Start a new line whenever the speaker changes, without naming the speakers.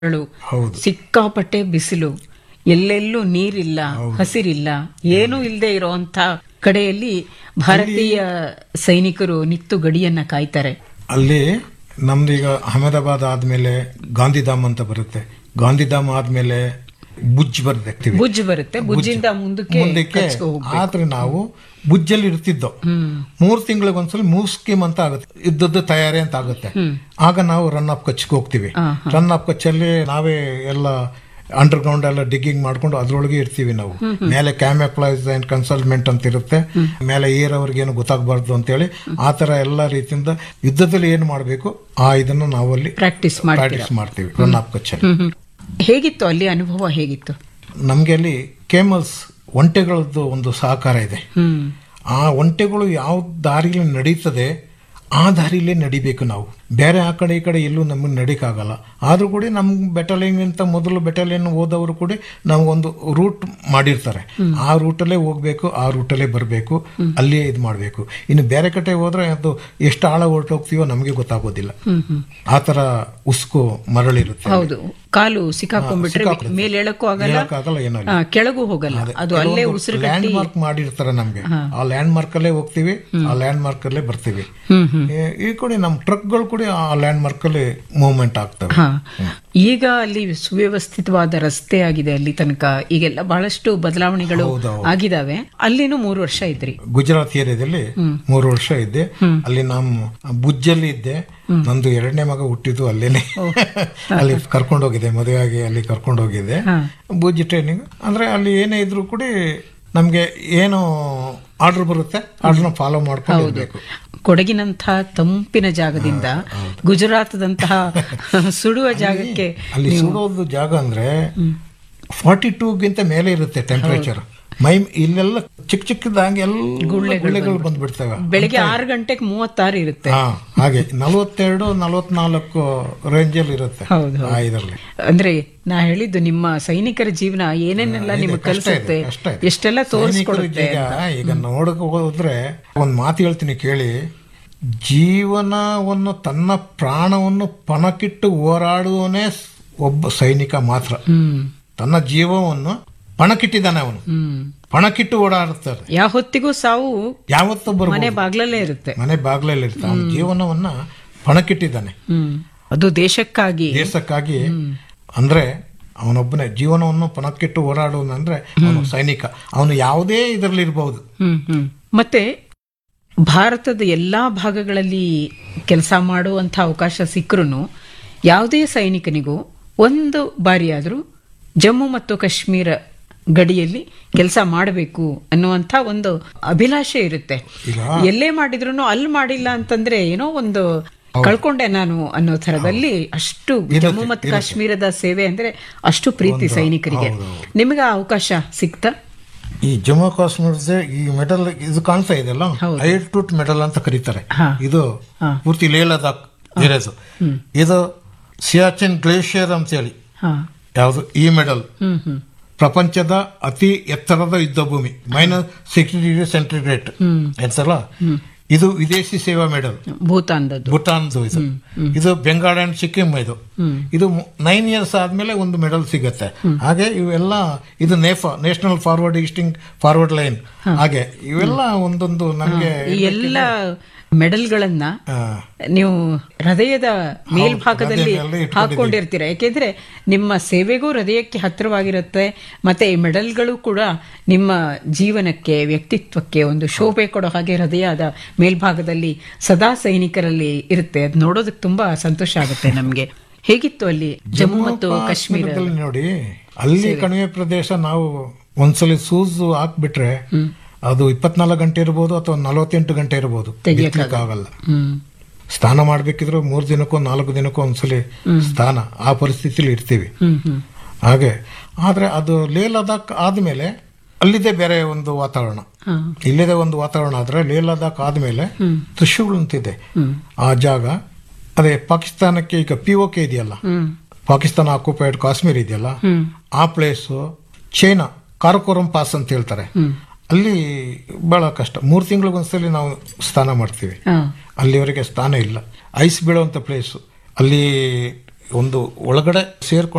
ಗಳು
ಹೌದು.
ಸಿಕ್ಕಾಪಟ್ಟೆ ಬಿಸಿಲು ಎಲ್ಲೆಲ್ಲೂ ನೀರಿಲ್ಲ ಹಸಿರಿಲ್ಲ ಏನೂ ಇಲ್ಲದೆ ಇರುವಂತ ಕಡೆಯಲ್ಲಿ ಭಾರತೀಯ ಸೈನಿಕರು ನಿತ್ತು ಗಡಿಯನ್ನ ಕಾಯ್ತಾರೆ
ಅಲ್ಲಿ ನಮ್ದೀಗ ಅಹಮದಾಬಾದ್ ಆದ್ಮೇಲೆ ಗಾಂಧಿಧಾಮ್ ಅಂತ ಬರುತ್ತೆ ಗಾಂಧಿಧಾಮ್ ಆದ್ಮೇಲೆ ಬುಜ್ ಬರ್ತಿವಿ
ಬುಜ್ ಬರುತ್ತೆ ಬುಜ್ಜಿಂದ ಮುಂದಕ್ಕೆ
ಮುಂದಕ್ಕೆ
ಕಚ್ಕೊ ಹೋಗ್ಬೇಕು.
ಆದ್ರೆ ನಾವು ಬುಜ್ಜಲ್ಲಿ ಇರ್ತಿದ್ದೋ ಮೂರ್ ತಿಂಗಳಿಗೆ ಒಂದ್ಸಲ ಮೂವ್ ಸ್ಕೀಮ್ ಅಂತ ಆಗುತ್ತೆ ಇದ್ದದ್ದು ತಯಾರಿ ಅಂತ ಆಗುತ್ತೆ ಆಗ ನಾವು ರನ್ ಆಫ್ ಕಚ್ಗೆ ಹೋಗ್ತೀವಿ ರನ್ ಆಫ್ ಕಚ್ಚಲ್ಲಿ ನಾವೇ ಎಲ್ಲ ಅಂಡರ್ ಗ್ರೌಂಡ್ ಎಲ್ಲ ಡಿಗ್ಗಿಂಗ್ ಮಾಡ್ಕೊಂಡು ಅದ್ರೊಳಗೆ ಇರ್ತೀವಿ ನಾವು ಮೇಲೆ ಕ್ಯಾಮೆಪ್ಲಾಯ್ಸ್ ಅಂಡ್ ಕನ್ಸಲ್ಮೆಂಟ್ ಅಂತ ಇರುತ್ತೆ ಮೇಲೆ ಏರ್ ಅವ್ರಿಗೇನು ಗೊತ್ತಾಗಬಾರ್ದು ಅಂತೇಳಿ ಆ ತರ ಎಲ್ಲ ರೀತಿಯಿಂದ ಯುದ್ಧದಲ್ಲಿ ಏನು ಮಾಡಬೇಕು ಆ ಇದನ್ನು ನಾವು ಅಲ್ಲಿ
ಪ್ರಾಕ್ಟೀಸ್ ಮಾಡ್ತೀರಾ
ಪ್ರಾಕ್ಟೀಸ್ ಮಾಡ್ತೀವಿ ರನ್ ಆಫ್ ಕಚ್ಚಲ್ಲಿ
ಹ್ಮ್, ಹ್ಮ್. ಹೇಗಿತ್ತು ಅಲ್ಲಿ ಅನುಭವ ಹೇಗಿತ್ತು
ನಮಗೆ ಅಲ್ಲಿ ಕೇಮಲ್ಸ್ ಒಂಟೆಗಳದ್ದು ಒಂದು ಸಹಕಾರ ಇದೆ
ಹ್ಮ್
ಆ ಒಂಟೆಗಳು ಯಾವ ದಾರಿಲಿ ನಡೀತದೆ ಆ ದಾರಿಲೇ ನಡಿಬೇಕು ನಾವು ಬೇರೆ ಆ ಕಡೆ ಈ ಕಡೆ ಎಲ್ಲೂ ನಮಗೆ ನಡೀಕಾಗಲ್ಲ ಆದ್ರೂ ಕೂಡ ನಮ್ ಬೆಟಾಲಿಯನ್ ಅಂತ ಮೊದಲು ಬೆಟಾಲಿಯನ್ ಹೋದವರು ಕೂಡ ನಮಗೊಂದು ರೂಟ್ ಮಾಡಿರ್ತಾರೆ ಆ ರೂಟಲ್ಲೇ ಹೋಗ್ಬೇಕು ಆ ರೂಟಲ್ಲೇ ಬರಬೇಕು ಅಲ್ಲಿಯೇ ಇದು ಮಾಡಬೇಕು ಇನ್ನು ಬೇರೆ ಕಡೆ ಹೋದ್ರೆ ಅದು ಎಷ್ಟು ಆಳ ಹೊರಟೋಗ್ತೀವೋ ನಮಗೆ ಗೊತ್ತಾಗೋದಿಲ್ಲ
ಹ್ಮ್ ಹ್ಮ್
ಆ ತರ ಉಸ್ಕು ಮರಳಿರುತ್ತೆ
ಹೌದು ಕಾಲು ಸಿಕ್ಕಾಕೊಂಡ್ಬಿಟ್ರೆ
ಸಿಕ್ಕಾಕೊಳುತ್ತೆ.
ಮೇಲೆ ಹೇಳಕ್ಕೂ ಆಗಲ್ಲ
ಹೇಳಕ್ಕಾಗಲ್ಲ ಏನೂ ಇಲ್ಲ.
ಆ, ಕೆಳಗೂ ಹೋಗಲ್ಲ ಅದು ಅಲ್ಲೇ ಉಸಿರು
ಲ್ಯಾಂಡ್ ಮಾರ್ಕ್ ಮಾಡಿರ್ತಾರೆ ನಮ್ಗೆ ಆ ಲ್ಯಾಂಡ್ ಮಾರ್ಕ್ ಅಲ್ಲೇ ಹೋಗ್ತೀವಿ ಆ ಲ್ಯಾಂಡ್ ಮಾರ್ಕ್ ಅಲ್ಲೇ ಬರ್ತೀವಿ
ಹ್ಮ್ ಹ್ಮ್
ಈ- ಈ ಕಡೆ ನಮ್ ಟ್ರಕ್ಗಳು ಕೂಡ ಆ ಲ್ಯಾಂಡ್ ಮಾರ್ಕ್ ಅಲ್ಲಿ ಮೂವ್ಮೆಂಟ್ ಆಗ್ತವೆ
ಹಾ ಈಗ ಅಲ್ಲಿ ಸುವ್ಯವಸ್ಥಿತವಾದ ರಸ್ತೆ ಆಗಿದೆ ಅಲ್ಲಿ ತನಕ ಈಗೆಲ್ಲ ಬಹಳಷ್ಟು ಬದಲಾವಣೆಗಳು
ಹೌದೌದು.
ಆಗಿದಾವೆ ಅಲ್ಲಿನೂ ಮೂರು ವರ್ಷ ಇದ್ರಿ
ಗುಜರಾತ್ ಏರಿಯಾದಲ್ಲಿ ಮೂರು ವರ್ಷ ಇದ್ದೆ ಅಲ್ಲಿ ನಮ್ಮ ಬುಜ್ಜಲ್ಲಿ ಇದ್ದೆ ನಂದು ಎರಡನೇ ಮಗ ಹುಟ್ಟಿದ್ದು ಅಲ್ಲೇನೆ ಅಲ್ಲಿ ಕರ್ಕೊಂಡು ಹೋಗಿದ್ದೆ ಮದುವೆ ಆಗಿ ಅಲ್ಲಿ ಕರ್ಕೊಂಡು ಹೋಗಿದ್ದೆ
ಹಾ.
ಬುಜ್ಜಿ ಟ್ರೈನಿಂಗ್ ಅಂದ್ರೆ ಅಲ್ಲಿ ಏನೇ ಇದ್ರು ಕೂಡ ನಮ್ಗೆ ಏನು ಆರ್ಡರ್ ಬರುತ್ತೆ ಆರ್ಡರ್ನ ಫಾಲೋ ಮಾಡ್ಕೊಂಡು ಇರ್ಬೇಕು
ಕೊಡಗಿನಂಥ ತಂಪಿನ ಜಾಗದಿಂದ ಗುಜರಾತ್ದಂತಹ ಸುಡುವ ಜಾಗಕ್ಕೆ
ಅಲ್ಲಿ ಸುಡೋದು ಜಾಗ ಅಂದ್ರೆ ಫಾರ್ಟಿ ಟೂಗಿಂತ ಮೇಲೆ ಇರುತ್ತೆ ಟೆಂಪರೇಚರ್ ಮೈ ಇಲ್ಲೆಲ್ಲ ಚಿಕ್ಕ ಚಿಕ್ಕದಾಗಿ ಎಲ್ಲ ಗುಳ್ಳೆಗಳು ಬಂದ್ಬಿಡ್ತವೆ
ಬೆಳಿಗ್ಗೆ ಆರು ಗಂಟೆಗೆ ಮೂವತ್ತಾರು ಇರುತ್ತೆ
ಹಾ ಹಾಗೆ ನಲವತ್ತೆರಡು ನಲವತ್ನಾಲ್ಕು ರೇಂಜಲ್ಲಿ ಇರುತ್ತೆ
ಹೌದು,
ಆ ಇದರಲ್ಲಿ
ಅಂದ್ರೆ ನಾ ಹೇಳಿದ್ದು ನಿಮ್ಮ ಸೈನಿಕರ ಜೀವನ ಏನೇನೆಲ್ಲ ನಿಮಗೆ
ಕಷ್ಟ ಇದೆ,
ಕಲಿಸುತ್ತೆ
ಕಷ್ಟ ಇದೆ.
ಎಷ್ಟೆಲ್ಲ
ಸೈನಿಕರು
ತೋರಿಸ್ಕೊಡುತ್ತೆ
ಈಗ ಈಗ ನೋಡಕ್ ಹೋದ್ರೆ ಒಂದ್ ಮಾತು ಹೇಳ್ತೀನಿ ಕೇಳಿ ಜೀವನವನ್ನು ತನ್ನ ಪ್ರಾಣವನ್ನು ಪಣಕ್ಕಿಟ್ಟು ಹೋರಾಡುವನೇ ಸ್- ಒಬ್ಬ ಸೈನಿಕ ಮಾತ್ರ
ಹ್ಮ್
ತನ್ನ ಜೀವವನ್ನು ಪಣಕ್ಕಿಟ್ಟಿದ್ದಾನೆ ಅವನು
ಹ್ಮ್
ಪಣಕ್ಕಿಟ್ಟು ಓಡಾಡುತ್ತಾರೆ
ಯಾವ ಹೊತ್ತಿಗೂ ಸಾವು
ಯಾವತ್ತೊಬ್ಬರು
ಮನೆ ಬಾಗ್ಲಲ್ಲೇ ಇರುತ್ತೆ
ಮನೆ ಬಾಗ್ಲಲ್ಲಿ ಇರ್ತಾನೆ ಅವನ ಜೀವನವನ್ನ ಪಣಕ್ಕಿಟ್ಟಿದ್ದಾನೆ
ಹ್ಮ್ ಅದು ದೇಶಕ್ಕಾಗಿ
ದೇಶಕ್ಕಾಗಿ ಅಂದ್ರೆ ಅವನೊಬ್ಬನೇ ಜೀವನವನ್ನು ಪಣಕ್ಕಿಟ್ಟು ಓಡಾಡುವಂದ್ರೆ ಅವನು ಸೈನಿಕ ಅವನು ಯಾವುದೇ ಇದರಲ್ಲಿ ಇರಬಹುದು
ಹ್ಮ್ ಹ್ಮ್ ಮತ್ತೆ ಭಾರತದ ಎಲ್ಲಾ ಭಾಗಗಳಲ್ಲಿ ಕೆಲಸ ಮಾಡುವಂತ ಅವಕಾಶ ಸಿಕ್ಕರೂ ಯಾವುದೇ ಸೈನಿಕನಿಗೂ ಒಂದು ಬಾರಿಯಾದರೂ ಜಮ್ಮು ಮತ್ತು ಕಾಶ್ಮೀರ ಗಡಿಯಲ್ಲಿ ಕೆಲಸ ಮಾಡಬೇಕು ಅನ್ನುವಂತ ಒಂದು ಅಭಿಲಾಷೆ ಇರುತ್ತೆ
ಈಗ
ಎಲ್ಲೇ ಮಾಡಿದ್ರು ಅಲ್ಲಿ ಮಾಡಿಲ್ಲ ಅಂತಂದ್ರೆ ಏನೋ ಒಂದು ಕಳ್ಕೊಂಡೆ ನಾನು ಅನ್ನೋ ಥರದಲ್ಲಿ ಅಷ್ಟು ಜಮ್ಮು ಮತ್ತು ಕಾಶ್ಮೀರದ ಸೇವೆ ಅಂದ್ರೆ ಅಷ್ಟು ಪ್ರೀತಿ ಸೈನಿಕರಿಗೆ ನಿಮಗೆ ಆ ಅವಕಾಶ ಸಿಕ್ತಾ
ಈ ಜಮ್ಮು ಕಾಶ್ಮೀರದ ಈ ಮೆಡಲ್ ಇದು ಕಾಣ್ತಾ ಇದೆಯಲ್ಲ ಐರ್ ಟೂಟ್ ಮೆಡಲ್ ಅಂತ ಕರೀತಾರೆ
ಹಾ.
ಇದು
ಹಾ.
ಪೂರ್ತಿ ಲೇ ಲದಾಖ್ ಇರೋದು ಇದು ಸಿಯಾಚಿನ್ ಗ್ಲೇಷಿಯರ್ ಅಂತ ಹೇಳಿ
ಹಾ
ಯಾವುದು ಈ ಮೆಡಲ್
ಹ್ಮ್ ಹ್ಮ್
ಪ್ರಪಂಚದ ಅತಿ ಎತ್ತರದ ಯುದ್ಧ ಭೂಮಿ ಮೈನಸ್ ಸಿಕ್ಸ್ಟಿ ಡಿಗ್ರಿ ಸೆಂಟಿಗ್ರೇಡ್ ಎತ್ತಲ್ಲ ಇದು ವಿದೇಶಿ ಸೇವಾ ಮೆಡಲ್
ಭೂತಾನ್ದದ್ದು
ಭೂಟಾನ್ದು ಇದು ಇದು ಬೆಂಗಾಲ್ ಅಂಡ್ ಸಿಕ್ಕಿಂ ಇದು ಇದು ನೈನ್ ಇಯರ್ಸ್ ಆದ್ಮೇಲೆ ಒಂದು ಮೆಡಲ್ ಸಿಗುತ್ತೆ ಹಾಗೆ ಇವೆಲ್ಲ ಇದು NEFA national forward easting forward line ಹಾಗೆ ಇವೆಲ್ಲ ಒಂದೊಂದು ನಮ್ಗೆ
ಈ ಎಲ್ಲ ಮೆಡಲ್ಗಳನ್ನ
ಆ,
ನೀವು ಹೃದಯದ ಮೇಲ್ಭಾಗದಲ್ಲಿ
ಹೃದಯದಲ್ಲಿ ಇಟ್ಕೊಂಡಿದ್ದೀವಿ.
ಹಾಕೊಂಡಿರ್ತೀರ ಯಾಕೆಂದ್ರೆ ನಿಮ್ಮ ಸೇವೆಗೂ ಹೃದಯಕ್ಕೆ ಹತ್ತಿರವಾಗಿರುತ್ತೆ ಮತ್ತೆ ಈ ಮೆಡಲ್ಗಳು ಕೂಡ ನಿಮ್ಮ ಜೀವನಕ್ಕೆ ವ್ಯಕ್ತಿತ್ವಕ್ಕೆ ಒಂದು ಶೋಭೆ ಕೊಡೋ ಹಾಗೆ ಹೃದಯದ ಮೇಲ್ಭಾಗದಲ್ಲಿ ಸದಾ ಸೈನಿಕರಲ್ಲಿ ಇರುತ್ತೆ ಅದು ನೋಡೋದಕ್ಕೆ ತುಂಬಾ ಸಂತೋಷ ಆಗುತ್ತೆ ನಮ್ಗೆ ಹೇಗಿತ್ತು ಅಲ್ಲಿ ಜಮ್ಮು ಮತ್ತು ಕಾಶ್ಮೀರ
ಕಾಶ್ಮೀರದಲ್ಲಿ ನೋಡಿ ಅಲ್ಲಿ ಕಣಿವೆ ಪ್ರದೇಶ ನಾವು ಒಂದ್ಸಲಿ ಸೂಸ್ ಹಾಕ್ಬಿಟ್ರೆ ಅದು ಇಪ್ಪತ್ನಾಲ್ಕು ಗಂಟೆ ಇರ್ಬೋದು ಅಥವಾ ನಲವತ್ತೆಂಟು ಗಂಟೆ ಇರ್ಬೋದು ಆಗಲ್ಲ
ಹ್ಮ್
ಸ್ನಾನ ಮಾಡ್ಬೇಕಿದ್ರೆ ಮೂರ್ ದಿನಕ್ಕೋ ನಾಲ್ಕು ದಿನಕ್ಕೋ ಒಂದ್ಸಲಿ ಸ್ನಾನ ಆ ಪರಿಸ್ಥಿತಿಲಿ ಇರ್ತೀವಿ
ಹ್ಮ್ ಹ್ಮ್
ಹಾಗೆ ಆದ್ರೆ ಅದು ಲೇ ಲದಾಖ್ ಆದ್ಮೇಲೆ ಅಲ್ಲಿದೆ ಬೇರೆ ಒಂದು ವಾತಾವರಣ
ಹಾ
ಇಲ್ಲಿದೆ ಒಂದು ವಾತಾವರಣ ಆದ್ರೆ ಲೇ ಲದಾಖ್ ಆದ್ಮೇಲೆ ತ್ರಿಶೂಲ್ ಅಂತಿದೆ ಆ ಜಾಗ ಅದೇ ಪಾಕಿಸ್ತಾನಕ್ಕೆ ಈಗ ಪಿ ಕೆ ಇದೆಯಲ್ಲ
ಹ್ಮ್
ಪಾಕಿಸ್ತಾನ ಆಕ್ಯುಪೈಡ್ ಕಾಶ್ಮೀರ್ ಇದೆಯಲ್ಲ
ಹ್ಮ್
ಆ ಪ್ಲೇಸು ಚೈನಾ ಕಾರಕೋರಂ ಪಾಸ್ ಅಂತ ಹೇಳ್ತಾರೆ ಅಲ್ಲಿ ಬಹಳ ಕಷ್ಟ ಮೂರು ತಿಂಗಳಿಗೊಂದ್ಸಲಿ ನಾವು ಸ್ನಾನ ಮಾಡ್ತೀವಿ
ಹಾ
ಅಲ್ಲಿವರೆಗೆ ಸ್ಥಾನ ಇಲ್ಲ ಐಸ್ ಬೀಳುವಂತ ಪ್ಲೇಸು ಅಲ್ಲಿ ಒಂದು ಒಳಗಡೆ ಸೇರ್ಕೊಂಡು